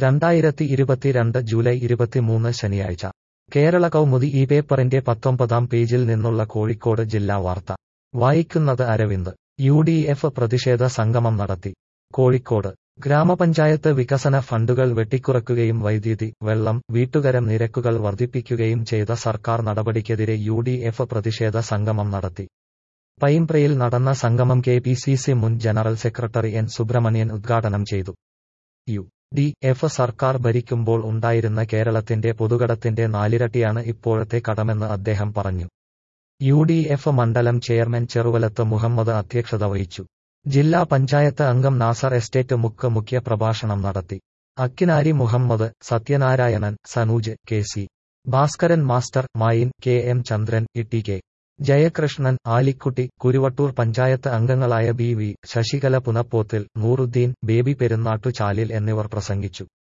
രണ്ടായിരത്തി ഇരുപത്തിരണ്ട് ജൂലൈ ഇരുപത്തിമൂന്ന് ശനിയാഴ്ച കേരള കൗമുദി ഈ പേപ്പറിന്റെ പത്തൊമ്പതാം പേജിൽ നിന്നുള്ള കോഴിക്കോട് ജില്ലാ വാർത്ത വായിക്കുന്നത് അരവിന്ദ് യു ഡി എഫ് പ്രതിഷേധ സംഗമം നടത്തി കോഴിക്കോട് ഗ്രാമപഞ്ചായത്ത് വികസന ഫണ്ടുകൾ വെട്ടിക്കുറക്കുകയും വൈദ്യുതി വെള്ളം വീട്ടുകരം നിരക്കുകൾ വർദ്ധിപ്പിക്കുകയും ചെയ്ത സർക്കാർ നടപടിക്കെതിരെ യു ഡി എഫ് പ്രതിഷേധ സംഗമം നടത്തി പൈമ്പ്രയിൽ നടന്ന സംഗമം കെ പി സി സി മുൻ ജനറൽ സെക്രട്ടറി എൻ സുബ്രഹ്മണ്യൻ ഉദ്ഘാടനം ചെയ്തു യു ഡി എഫ് സർക്കാർ ഭരിക്കുമ്പോൾ ഉണ്ടായിരുന്ന കേരളത്തിന്റെ പൊതുകടത്തിന്റെ നാലിരട്ടിയാണ് ഇപ്പോഴത്തെ കടമെന്ന് അദ്ദേഹം പറഞ്ഞു യു ഡി എഫ് മണ്ഡലം ചെയർമാൻ ചെറുവലത്ത് മുഹമ്മദ് അധ്യക്ഷത വഹിച്ചു ജില്ലാ പഞ്ചായത്ത് അംഗം നാസർ എസ്റ്റേറ്റ് മുക്ക് മുഖ്യ പ്രഭാഷണം നടത്തി Akkinari Muhammad Sathyanarayanan Sanuj K C Bhaskaran master Mayin K M Chandran E K Jayakrishnan Alikutty Kuruvattoor panchayat അംഗങ്ങളായ B V Sasikala Punnappothil Nooruddin Baby Perunnattu Chalil എന്നിവർ പ്രസംഗിച്ചു